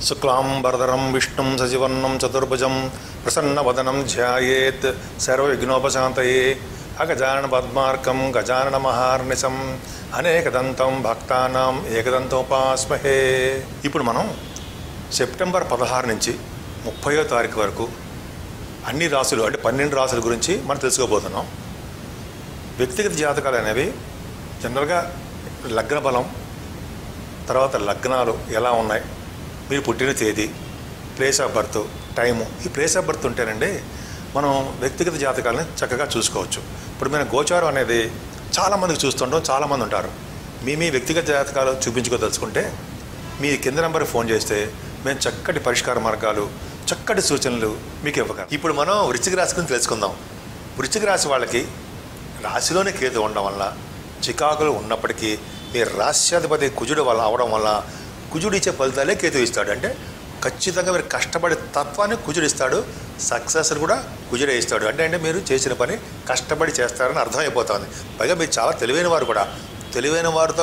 శుక్లాంబరధరం విష్ణుం సజివర్ణం చతుర్భుజం ప్రసన్నవదనం ధ్యాయేత్ సర్వవిఘ్నోపశాంతయే అగజానన పద్మార్కం గజానన మహార్నిశం అనేకదంతం భక్తానాం ఏకదంతోపాస్మహే ఇప్పుడు మనం సెప్టెంబర్ పదహారు నుంచి ముప్పయో తారీఖు వరకు అన్ని రాసులు అంటే పన్నెండు రాసుల గురించి మనం తెలుసుకోబోతున్నాం వ్యక్తిగత జాతకాలు అనేవి జనరల్గా లగ్న బలం తర్వాత లగ్నాలు ఎలా ఉన్నాయి మీరు పుట్టిన తేదీ ప్లేస్ ఆఫ్ బర్త్ టైము ఈ ప్లేస్ ఆఫ్ బర్త్ ఉంటేనండి మనం వ్యక్తిగత జాతకాలని చక్కగా చూసుకోవచ్చు ఇప్పుడు మేము గోచారం అనేది చాలామందికి చూస్తుంటాం చాలామంది ఉంటారు మీ మీ వ్యక్తిగత జాతకాలు చూపించుకోదలుచుకుంటే మీ కింద నెంబర్ ఫోన్ చేస్తే మేము చక్కటి పరిష్కార మార్గాలు చక్కటి సూచనలు మీకు ఇవ్వగలం ఇప్పుడు మనం వృశ్చిక రాశి గురించి తెలుసుకుందాం వృశ్చిక రాశి వాళ్ళకి రాశిలోనే కేతు ఉండడం వల్ల చికాకులు ఉన్నప్పటికీ మీ రాశ్యాధిపతి కుజుడు వల్ల అవడం వల్ల కుజుడు ఇచ్చే ఫలితాలే కేతు ఇస్తాడు అంటే ఖచ్చితంగా మీరు కష్టపడే తత్వాన్ని కుజుడు ఇస్తాడు సక్సెస్ కూడా కుజుడే ఇస్తాడు అంటే అంటే మీరు చేసిన పని కష్టపడి చేస్తారని అర్థమైపోతుంది పైగా మీరు చాలా తెలివైన వారు కూడా తెలివైన వారితో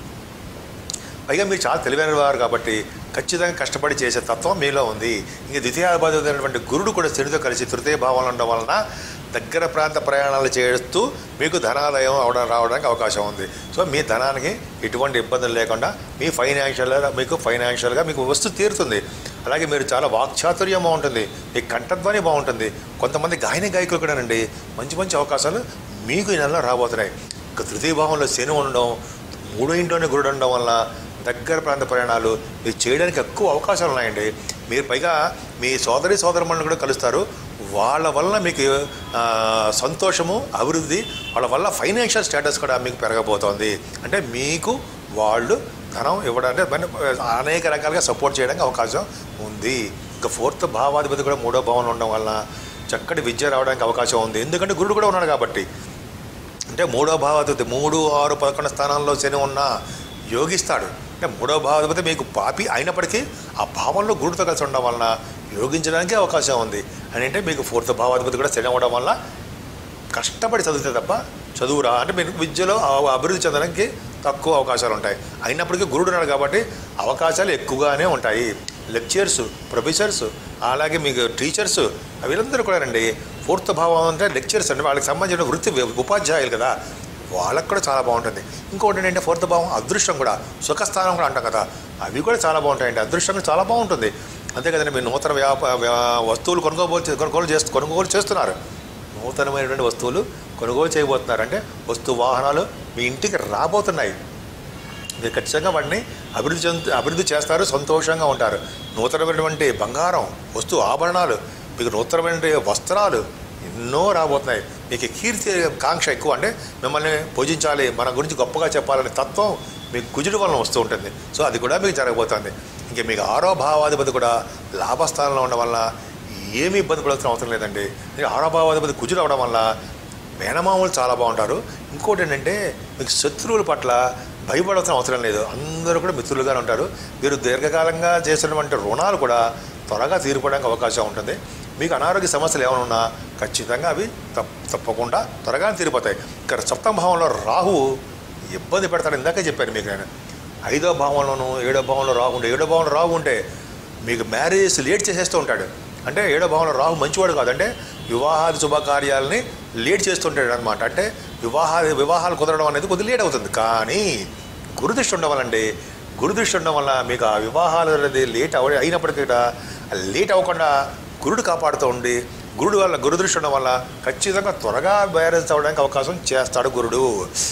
పైగా మీరు చాలా తెలివైన వారు కాబట్టి ఖచ్చితంగా కష్టపడి చేసే తత్వం మీలో ఉంది ఇంక ద్వితీయాధిపతి గురుడు కూడా శనితో కలిసి తృతీయ భావంలో ఉండడం వలన దగ్గర ప్రాంత ప్రయాణాలు చేస్తూ మీకు ధనాదాయం అవడం రావడానికి అవకాశం ఉంది సో మీ ధనానికి ఎటువంటి ఇబ్బందులు లేకుండా మీ ఫైనాన్షియల్గా మీకు ఫైనాన్షియల్గా మీకు వస్తు తీరుతుంది అలాగే మీరు చాలా వాక్చాతుర్యం బాగుంటుంది మీ కంఠధ్వని బాగుంటుంది కొంతమంది గాయని గాయకులు కూడానండి మంచి మంచి అవకాశాలు మీకు ఈ నెలలో రాబోతున్నాయి ఇక తృతీయ భావంలో శని ఉండడం మూడో ఇంట్లోనే గురుడు ఉండడం వల్ల దగ్గర ప్రాంత ప్రయాణాలు మీరు చేయడానికి ఎక్కువ అవకాశాలు ఉన్నాయండి మీరు పైగా మీ సోదరి సోదరులను కూడా కలుస్తారు వాళ్ళ వల్ల మీకు ఆ, సంతోషము అభివృద్ధి వాళ్ళ వల్ల ఫైనాన్షియల్ స్టేటస్ కూడా మీకు పెరగబోతోంది అంటే మీకు వాళ్ళు ధనం ఇవ్వడానికి మన- అనేక రకాలుగా సపోర్ట్ చేయడానికి అవకాశం ఉంది ఇంకా ఫోర్త్ భావాధిపతి కూడా మూడో భావంలో ఉండడం వల్ల చక్కటి విద్య రావడానికి అవకాశం ఉంది ఎందుకంటే గురుడు కూడా ఉన్నాడు కాబట్టి అంటే మూడో భావాధిపతి మూడు ఆరు పదకొండు స్థానాల్లో శని ఉన్న యోగిస్తాడు అంటే మూడో భావాధిపతి మీకు పాపి అయినప్పటికీ ఆ భావంలో గురుడితో కలిసి ఉండడం వలన యోగించడానికి అవకాశం ఉంది అని అంటే మీకు ఫోర్త్ భావాధిపతి కూడా శని అవ్వడం వల్ల కష్టపడి చదివితే తప్ప చదువురా అంటే మీరు విద్యలో ఆ- అభివృద్ధి చెందడానికి తక్కువ అవకాశాలు ఉంటాయి అయినప్పటికీ గురుడు ఉన్నాడు కాబట్టి అవకాశాలు ఎక్కువగానే ఉంటాయి లెక్చర్స్ ప్రొఫెసర్స్ అలాగే మీకు టీచర్స్ వీళ్ళందరూ కూడా రండి ఫోర్త్ భావం అంటే లెక్చర్స్ అంటే వాళ్ళకి సంబంధించిన వృత్తి ఉపాధ్యాయులు కదా వాళ్ళకు కూడా చాలా బాగుంటుంది ఇంకోటి ఏంటంటే ఫోర్త్ భావం అదృష్టం కూడా సుఖస్థానం కూడా అంటాం కదా అవి కూడా చాలా బాగుంటాయండి అదృష్టం కూడా చాలా బాగుంటుంది అంతే కదండి మీరు నూతన వ్యాప వ్యా- వస్తువులు కొనుగోలు చే- కొనుగోలు చేస్తూ కొనుగోలు చేస్తున్నారు నూతనమైనటువంటి వస్తువులు కొనుగోలు చేయబోతున్నారు అంటే వస్తు వాహనాలు మీ ఇంటికి రాబోతున్నాయి మీరు ఖచ్చితంగా వాటిని అభివృద్ధి చెందు అభివృద్ధి చేస్తారు సంతోషంగా ఉంటారు నూతనమైనటువంటి బంగారం వస్తు ఆభరణాలు మీకు నూతనమైనటువంటి వస్త్రాలు ఎన్నో రాబోతున్నాయి మీకు కీర్తి కాంక్ష ఎక్కువ అంటే మిమ్మల్ని పూజించాలి మన గురించి గొప్పగా చెప్పాలనే తత్వం మీకు కుజుడు వలన వస్తూ ఉంటుంది సో అది కూడా మీకు జరగబోతుంది ఇంకా మీకు ఆరో భావాధిపతి కూడా లాభస్థానంలో ఉండడం వల్ల ఏమీ ఇబ్బంది పడాల్సిన అవసరం లేదండి మీకు ఆరో భావాధిపతి కుజుడు అవడం వల్ల మేనమామలు చాలా బాగుంటారు ఇంకోటి ఏంటంటే మీకు శత్రువుల పట్ల భయపడాల్సిన అవసరం లేదు అందరూ కూడా మిత్రులుగానే ఉంటారు మీరు దీర్ఘకాలంగా చేసినటువంటి రుణాలు కూడా త్వరగా తీరిపోవడానికి అవకాశం ఉంటుంది మీకు అనారోగ్య సమస్యలు ఏమైనా ఉన్నా ఖచ్చితంగా అవి తప్ తప్పకుండా త్వరగా తీరిపోతాయి ఇక్కడ సప్తమ భావంలో రాహువు ఇబ్బంది పెడతాడు ఇందాకే చెప్పాను మీకు నేను ఐదో భావంలోను ఏడో భావంలో రాహు ఉంటే ఏడో భావంలో రాహు ఉంటే మీకు మ్యారేజెస్ లేట్ చేసేస్తూ ఉంటాడు అంటే ఏడో భావంలో రాహు మంచివాడు కాదు అంటే వివాహాది శుభకార్యాలని లేట్ చేస్తుంటాడు అనమాట అంటే వివాహ వివాహాలు కుదరడం అనేది కొద్దిగా లేట్ అవుతుంది కానీ గురుదృష్టి ఉండడం వల్లండి గురుదృష్టి ఉండడం వల్ల మీకు ఆ వివాహాలు అనేది లేట్ అవ అయినప్పటికీ కూడా లేట్ అవ్వకుండా గురుడు కాపాడుతూ ఉండి గురుడు వల్ల గురుదృష్టి ఉండడం వల్ల ఖచ్చితంగా త్వరగా మ్యారేజ్ అవ్వడానికి అవకాశం చేస్తాడు గురుడు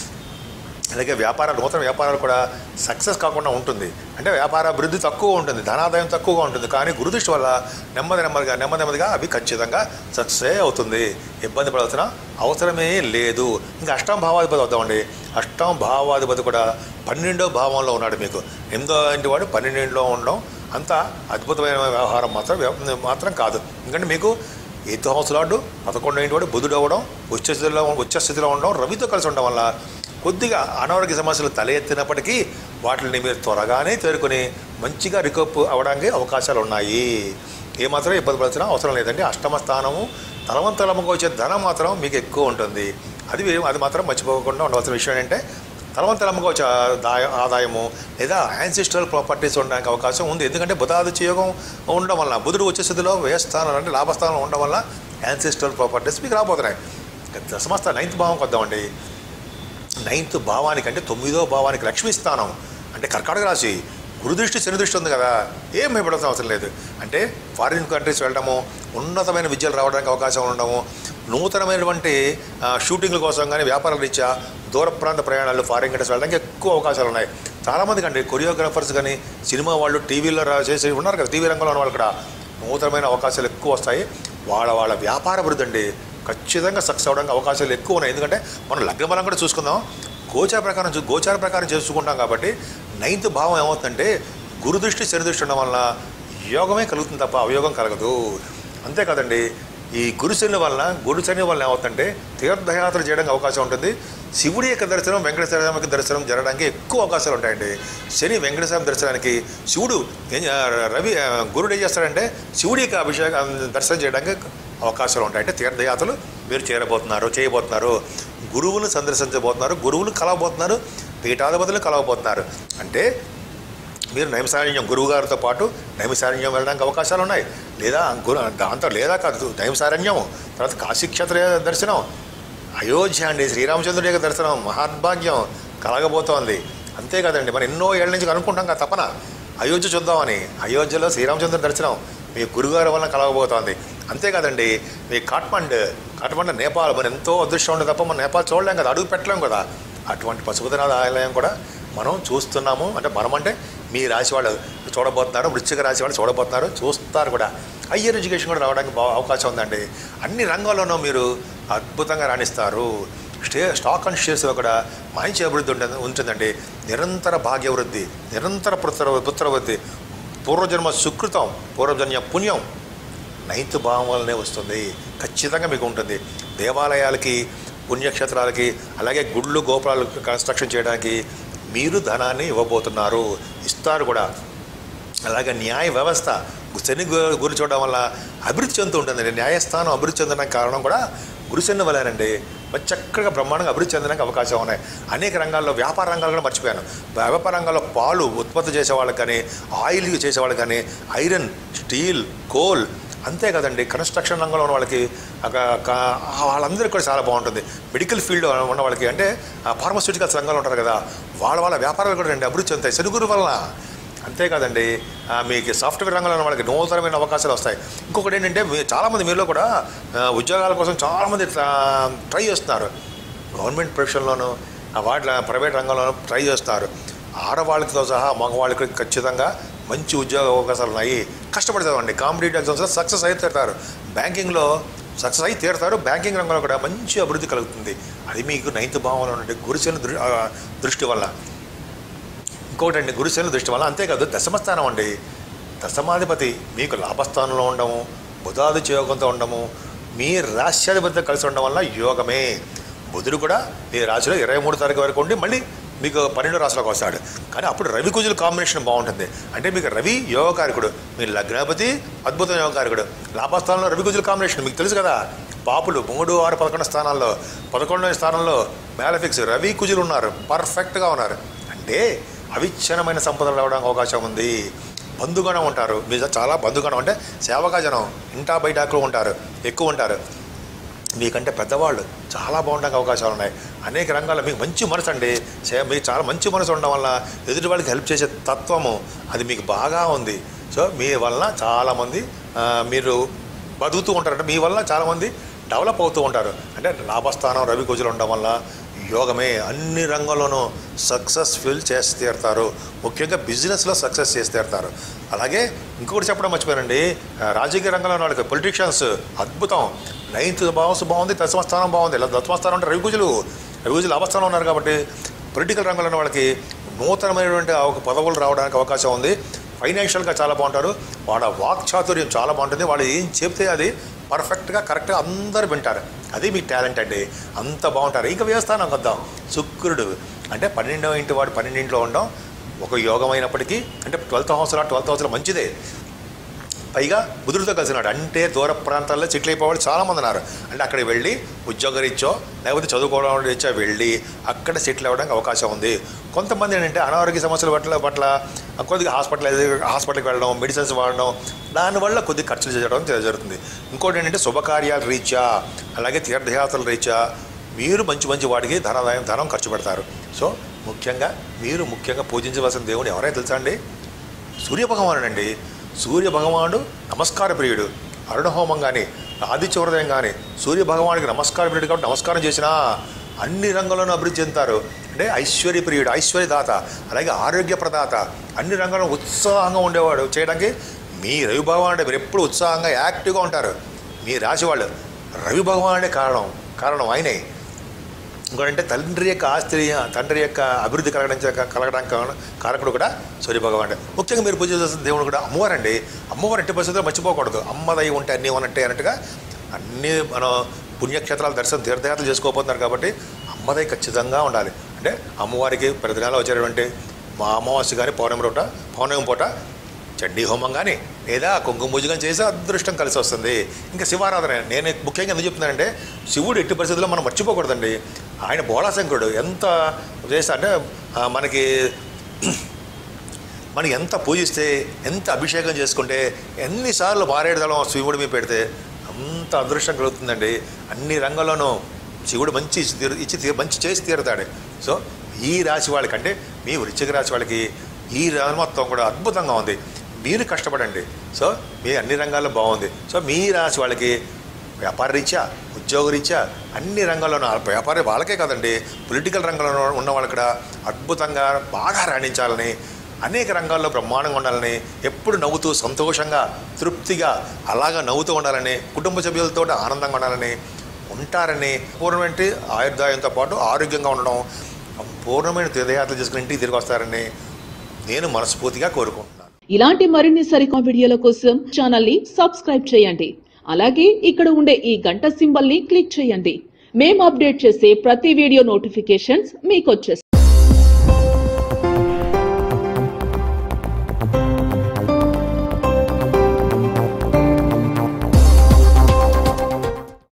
అలాగే వ్యాపార నూతన వ్యాపారాలు కూడా సక్సెస్ కాకుండా ఉంటుంది అంటే వ్యాపార అభివృద్ధి తక్కువ ఉంటుంది ధనాదాయం తక్కువగా ఉంటుంది కానీ గురుదృష్టి వల్ల నెమ్మది నెమ్మదిగా నెమ్మది నెమ్మదిగా అవి ఖచ్చితంగా సక్సెస్ అవుతుంది ఇబ్బంది పడాల్సిన అవసరమే లేదు ఇంకా అష్టమ భావాధిపతి వద్దామండి అష్టమ భావాధిపతి కూడా పన్నెండో భావంలో ఉన్నాడు మీకు ఎనిమిదో ఇంటి వాడు పన్నెండింటిలో ఉండడం అంత అద్భుతమైన వ్యవహారం మాత్రం వ్యవ- మాత్రం కాదు ఎందుకంటే మీకు ఎయిత్ హౌస్ లాడు పదకొండో ఇంటి వాడు బుధుడు అవ్వడం ఉచ్చ స్థితిలో ఉచ్చ స్థితిలో ఉండడం రవితో కలిసి ఉండడం వల్ల కొద్దిగా అనారోగ్య సమస్యలు తల ఎత్తినప్పటికీ వాటిని మీరు త్వరగానే తేరుకొని మంచిగా రికప్ అవ్వడానికి అవకాశాలు ఉన్నాయి ఏమాత్రం ఇబ్బంది పడాల్సిన అవసరం లేదండి అష్టమ స్థానము తలవంతలముగా వచ్చే ధనం మాత్రం మీకు ఎక్కువ ఉంటుంది అది వే- అది మాత్రం మర్చిపోకుండా ఉండవలసిన విషయం ఏంటంటే తలవంతలు అమ్ముకోవచ్చు ఆదాయ- ఆదాయము లేదా యాన్సిస్ట్రల్ ప్రాపర్టీస్ ఉండడానికి అవకాశం ఉంది ఎందుకంటే బుధాదిత్య యోగం ఉండడం వల్ల బుధుడు వచ్చే స్థితిలో వ్యయస్థానం అంటే లాభస్థానంలో ఉండడం వల్ల యాన్సిస్ట్రల్ ప్రాపర్టీస్ మీకు రాబోతున్నాయి ఇక దశమస్థ నైన్త్ భావం కొద్దామండి నైన్త్ భావానికి అంటే తొమ్మిదో భావానికి లక్ష్మీ స్థానం అంటే కర్కాటక రాశి గురుదృష్టి శని దృష్టి ఉంది కదా ఏం భయపడాల్సిన అవసరం లేదు అంటే ఫారిన్ కంట్రీస్ వెళ్ళడము ఉన్నతమైన విద్యలు రావడానికి అవకాశం ఉండడము నూతనమైనటువంటి ఆ, షూటింగ్ల కోసం కానీ వ్యాపారాల రీత్యా దూర ప్రాంత ప్రయాణాలు ఫారిన్ కంట్రీస్ వెళ్ళడానికి ఎక్కువ అవకాశాలు ఉన్నాయి చాలామందికి అండి కొరియోగ్రాఫర్స్ కానీ సినిమా వాళ్ళు టీవీలో రా- చేసి ఉన్నారు కదా టీవీ రంగంలో ఉన్న వాళ్ళు కూడా నూతనమైన అవకాశాలు ఎక్కువ వస్తాయి వాళ్ళ వాళ్ళ వ్యాపార అభివృద్ధి అండి ఖచ్చితంగా సక్సెస్ అవడానికి అవకాశాలు ఎక్కువ ఉన్నాయి ఎందుకంటే మనం లగ్నబలం కూడా చూసుకుందాం గోచార ప్రకారం చూ- గోచార ప్రకారం చేసుకుంటాం కాబట్టి నైన్త్ భావం ఏమవుతుందంటే గురుదృష్టి శని దృష్టి ఉండడం వల్ల యోగమే కలుగుతుంది తప్ప అవయోగం కలగదు అంతే కదండి ఈ గురుశని వలన గురుశని వలన ఏమవుతుందంటే తీర్థయాత్ర చేయడానికి అవకాశం ఉంటుంది శివుడి యొక్క దర్శనం వెంకటేశ్వర స్వామి యొక్క దర్శనం జరగడానికి ఎక్కువ అవకాశాలు ఉంటాయండి శని వెంకటేశ్వర స్వామి దర్శనానికి శివుడు ఏం చే- రవి ఆ, గురుడు ఏం చేస్తాడంటే శివుడి యొక్క అభిషేకం దర్శనం చేయడానికి అవకాశాలు ఉంటాయి అంటే తీర్థయాత్రలు మీరు చేరబోతున్నారు చేయబోతున్నారు గురువులు సందర్శించబోతున్నారు గురువులు కలవబోతున్నారు పీఠాధిపతులు కలవబోతున్నారు అంటే మీరు నైమసారణ్యం గురువుగారితో పాటు నైమసారణ్యం వెళ్ళడానికి అవకాశాలు ఉన్నాయి లేదా గురు దాంతో లేదా కాదు నైమసారణ్యం తర్వాత కాశీక్షేత్ర దర్శనం అయోధ్య అండి శ్రీరామచంద్రుడి యొక్క దర్శనం మహాద్భాగ్యం కలగబోతోంది అంతే కదండి మనం ఎన్నో ఏళ్ళ నుంచి అనుకుంటాం కదా తపన అయోధ్య చూద్దామని అయోధ్యలో శ్రీరామచంద్రుడి దర్శనం మీ గురుగారి వలన కలగబోతోంది అంతే కదండి మీ కాట్మండ్ కాట్మండ్ నేపాల్ మనం ఎంతో అదృష్టం ఉండదు తప్ప మనం నేపాల్ చూడలేం కదా అడుగు పెట్టలేం కదా అటువంటి పశుపతినాథ ఆలయం కూడా మనం చూస్తున్నాము అంటే మనం అంటే మీ రాశి వాళ్ళు చూడబోతున్నారు వృశ్చిక రాశి వాళ్ళు చూడబోతున్నారు చూస్తారు కూడా హయ్యర్ ఎడ్యుకేషన్ కూడా రావడానికి బా అవకాశం ఉందండి అన్ని రంగాల్లోనూ మీరు అద్భుతంగా రాణిస్తారు స్టే స్టాక్ అండ్ షేర్స్లో కూడా మంచి అభివృద్ధి ఉంటుంది ఉంటుందండి నిరంతర భాగ్యవృద్ధి నిరంతర పుత్ర పుత్రవృద్ధి పూర్వజన్మ సుకృతం పూర్వజన్య పుణ్యం నైన్త్ భావం వల్లనే వస్తుంది ఖచ్చితంగా మీకు ఉంటుంది దేవాలయాలకి పుణ్యక్షేత్రాలకి అలాగే గుళ్ళు గోపురాలు కన్స్ట్రక్షన్ చేయడానికి మీరు ధనాన్ని ఇవ్వబోతున్నారు ఇస్తారు కూడా అలాగే న్యాయ వ్యవస్థ శని గు- గురి చూడడం వల్ల అభివృద్ధి చెందుతూ ఉంటుందండి న్యాయస్థానం అభివృద్ధి చెందడానికి కారణం కూడా గురుశని వల్లేనండి మరి చక్కగా బ్రహ్మాండంగా అభివృద్ధి చెందడానికి అవకాశం ఉన్నాయి అనేక రంగాల్లో వ్యాపార రంగాలు కూడా మర్చిపోయాను వ్యాపార రంగాల్లో పాలు ఉత్పత్తి చేసే వాళ్ళకి కానీ ఆయిల్ చేసే వాళ్ళకి కానీ ఐరన్ స్టీల్ కోల్ అంతే కదండి కన్స్ట్రక్షన్ రంగంలో ఉన్న వాళ్ళకి ఒక- ఒక- వాళ్ళందరికీ కూడా చాలా బాగుంటుంది మెడికల్ ఫీల్డ్ ఉన్న వాళ్ళకి అంటే ఫార్మస్యూటికల్స్ రంగంలో ఉంటారు కదా వాళ్ళ వాళ్ళ వ్యాపారాలు కూడా రండి అభివృద్ధి చెందుతాయి శనుగురు వలన అంతే కదండి ఆ, మీకు సాఫ్ట్వేర్ రంగంలో ఉన్న వాళ్ళకి నూతనమైన అవకాశాలు వస్తాయి ఇంకొకటి ఏంటంటే మీ చాలామంది మీలో కూడా ఆ, ఉద్యోగాల కోసం చాలామంది ట్రా- ట్రై చేస్తున్నారు గవర్నమెంట్ ప్రొఫెషన్లోను ఆ వాటి ప్రైవేట్ రంగంలోనూ ట్రై చేస్తున్నారు ఆడవాళ్ళతో సహా మగవాళ్ళకి ఖచ్చితంగా మంచి ఉద్యోగ అవకాశాలు ఉన్నాయి కష్టపడతామండి కాంపిటేటివ్ ఎగ్జామ్స్లో సక్సెస్ అయి తీరుతారు బ్యాంకింగ్లో సక్సెస్ అయి తీరుతారు బ్యాంకింగ్ రంగంలో కూడా మంచి అభివృద్ధి కలుగుతుంది అది మీకు నైన్త్ భావంలో ఉండే గురుశని దృ ఆ, దృష్టి వల్ల ఇంకొకటి అండి గురుశని దృష్టి వల్ల అంతేకాదు దశమస్థానం అండి దశమాధిపతి మీకు లాభస్థానంలో ఉండము బుధాది యోగంతో ఉండము మీ రాశ్యాధిపతితో కలిసి ఉండడం వల్ల యోగమే బుధుడు కూడా మీ రాశిలో ఇరవై మూడు తారీఖు వరకు ఉండి మళ్ళీ మీకు పన్నెండు రాశిలోకి వస్తాడు కానీ అప్పుడు రవి కుజుల కాంబినేషన్ బాగుంటుంది అంటే మీకు రవి యోగకారకుడు మీ లగ్నాపతి అద్భుతం యోగకారకుడు లాభస్థానంలో రవి కుజుల కాంబినేషన్ మీకు తెలుసు కదా పాపులు మూడు ఆరు పదకొండు స్థానాల్లో పదకొండవ స్థానంలో మేలఫిక్స్ రవి కుజులు ఉన్నారు పర్ఫెక్ట్గా ఉన్నారు అంటే అవిచ్ఛిన్నమైన సంపదలు రావడానికి అవకాశం ఉంది బంధుగణం ఉంటారు మీరు చాలా బంధుగణం అంటే సేవకా జనం ఇంటా బయటకు ఉంటారు ఎక్కువ ఉంటారు మీకంటే పెద్దవాళ్ళు చాలా బాగుండడానికి అవకాశాలు ఉన్నాయి అనేక రంగాల్లో మీకు మంచి మనసు అండి చే- మీకు చాలా మంచి మనసు ఉండడం వల్ల ఎదుటి వాళ్ళకి హెల్ప్ చేసే తత్వము అది మీకు బాగా ఉంది సో మీ వలన చాలామంది ఆ, మీరు బతుకుతూ ఉంటారు అంటే మీ వల్ల చాలామంది డెవలప్ అవుతూ ఉంటారు అంటే లాభస్థానం రవి కుజులు ఉండడం వల్ల యోగమే అన్ని రంగంలోనూ సక్సెస్ఫుల్ చేసి తీరుతారు ముఖ్యంగా బిజినెస్లో సక్సెస్ చేసి తీరుతారు అలాగే ఇంకొకటి చెప్పడం మర్చిపోయానండి ఆ, రాజకీయ రంగంలో ఉన్న వాళ్ళకి పొలిటీషియన్స్ అద్భుతం నైన్త్ భావస్ బాగుంది దశమ స్థానం బాగుంది ఇలా దశమ స్థానం అంటే రవికుజులు రవికుజులు అవస్థానం ఉన్నారు కాబట్టి పొలిటికల్ రంగంలో ఉన్న వాళ్ళకి నూతనమైనటువంటి ఒక పదవులు రావడానికి అవకాశం ఉంది ఫైనాన్షియల్గా చాలా బాగుంటారు వాళ్ళ వాక్ చాతుర్యం చాలా బాగుంటుంది వాళ్ళు ఏం చెప్తే అది పర్ఫెక్ట్గా కరెక్ట్గా అందరూ వింటారు అది మీ టాలెంట్ అండి అంత బాగుంటారు ఇంకా వ్యవస్థానం వద్దాం శుక్రుడు అంటే పన్నెండవ ఇంటి వాడు పన్నెండింట్లో ఉండడం ఒక యోగం అయినప్పటికీ అంటే ట్వెల్త్ హౌస్లో ట్వెల్త్ హౌస్లో మంచిదే పైగా బుధుడితో కలిసినాడు అంటే దూర ప్రాంతాల్లో సెటిల్ అయిపోవాలి చాలామంది ఉన్నారు అంటే అక్కడికి వెళ్ళి ఉద్యోగరీత్యో లేకపోతే చదువుకోవడం రీత్యా వెళ్ళి అక్కడ సెటిల్ అవ్వడానికి అవకాశం ఉంది కొంతమంది ఏంటంటే అనారోగ్య సమస్యల పట్ల పట్ల కొద్దిగా హాస్పిటల్ హాస్పిటల్కి వెళ్ళడం మెడిసిన్స్ వాడడం దానివల్ల కొద్ది ఖర్చులు చేయడం జరుగుతుంది ఇంకోటి ఏంటంటే శుభకార్యాల రీత్యా అలాగే తీర్థయాత్రల రీత్యా మీరు మంచి మంచి వాటికి ధనాదాయం ధనం ఖర్చు పెడతారు సో ముఖ్యంగా మీరు ముఖ్యంగా పూజించవలసిన దేవుడు ఎవరైనా తెలుసా అండి సూర్య భగవానుడు అండి సూర్య భగవానుడు నమస్కార ప్రియుడు అరుణ హోమం కానీ ఆదిత్య హృదయం కానీ సూర్య భగవానికి నమస్కార ప్రియుడు కాబట్టి నమస్కారం చేసినా అన్ని రంగంలోనూ అభివృద్ధి చెందుతారు అంటే ఐశ్వర్య ప్రియుడు ఐశ్వర్యదాత అలాగే ఆరోగ్య ప్రదాత అన్ని రంగంలో ఉత్సాహంగా ఉండేవాడు చేయడానికి మీ రవి భగవానుడే మీరు ఎప్పుడు ఉత్సాహంగా యాక్టివ్గా ఉంటారు మీ రాశి వాళ్ళు రవి భగవానుడే కారణం కారణం ఆయనే ఇంకోటంటే తండ్రి యొక్క ఆస్తి తండ్రి యొక్క అభివృద్ధి కలగడం కలగడానికి కారణం- కారకుడు కూడా సూర్య భగవానుడు ముఖ్యంగా మీరు పూజ చేసిన దేవుడు కూడా అమ్మవారండి అమ్మవారు ఎట్టి పరిస్థితుల్లో మర్చిపోకూడదు అమ్మదై ఉంటే అన్నీ ఉన్నట్టే అన్నట్టుగా అన్నీ మనం పుణ్యక్షేత్రాలు దర్శనం తీర్థయాత్రలు చేసుకోబోతున్నారు కాబట్టి అమ్మదై ఖచ్చితంగా ఉండాలి అంటే అమ్మవారికి ప్రతి నెల వచ్చేటువంటి మా అమావాస్య కానీ పౌర్ణమి పూట పౌర్ణమి పూట చండీ హోమం కానీ లేదా కుంకుమ పూజ కానీ చేస్తే అదృష్టం కలిసి వస్తుంది ఇంకా శివారాధన నేను ముఖ్యంగా ఎందుకు చెప్తున్నానంటే శివుడు ఎట్టి పరిస్థితుల్లో మనం మర్చిపోకూడదండి ఆయన బోళాశంకరుడు ఎంత చేస్తా అంటే ఆ, మనకి మనం ఎంత పూజిస్తే ఎంత అభిషేకం చేసుకుంటే ఎన్నిసార్లు మారేడుదలం శివుడి మీద పెడితే అంత అదృష్టం కలుగుతుందండి అన్ని రంగంలోనూ శివుడు మంచి ఇచ్చి తీరు ఇచ్చి తీరు మంచి చేసి తీరుతాడు సో ఈ రాశి వాళ్ళకి అంటే మీ వృశ్చిక రాశి వాళ్ళకి ఈ రంగం మొత్తం కూడా అద్భుతంగా ఉంది మీరు కష్టపడండి సో మీ అన్ని రంగాల్లో బాగుంది సో మీ రాశి వాళ్ళకి వ్యాపార రీత్యా ఉద్యోగ రీత్యా అన్ని రంగాల్లోనూ వ్యాపార వాళ్ళకే కాదండి పొలిటికల్ రంగంలో ఉన్న వాళ్ళు కూడా అద్భుతంగా బాగా రాణించాలని అనేక రంగాల్లో బ్రహ్మాండంగా ఉండాలని ఎప్పుడు నవ్వుతూ సంతోషంగా తృప్తిగా అలాగా నవ్వుతూ ఉండాలని కుటుంబ సభ్యులతో ఆనందంగా ఉండాలని ఉంటారని పూర్ణమైన ఆయుర్దాయంతో పాటు ఆరోగ్యంగా ఉండడం పూర్ణమైన తీర్థయాత్రలు చేసుకుని ఇంటికి తిరిగి వస్తారని నేను మనస్ఫూర్తిగా కోరుకుంటున్నాను ఇలాంటి మరిన్ని సరికొత్త వీడియోల కోసం ఛానల్ ని సబ్స్క్రైబ్ చేయండి అలాగే ఇక్కడ ఉండే ఈ గంట సింబల్ ని క్లిక్ చేయండి మేము అప్డేట్ చేసే ప్రతి వీడియో నోటిఫికేషన్స్ మీకు వచ్చేస్తాయి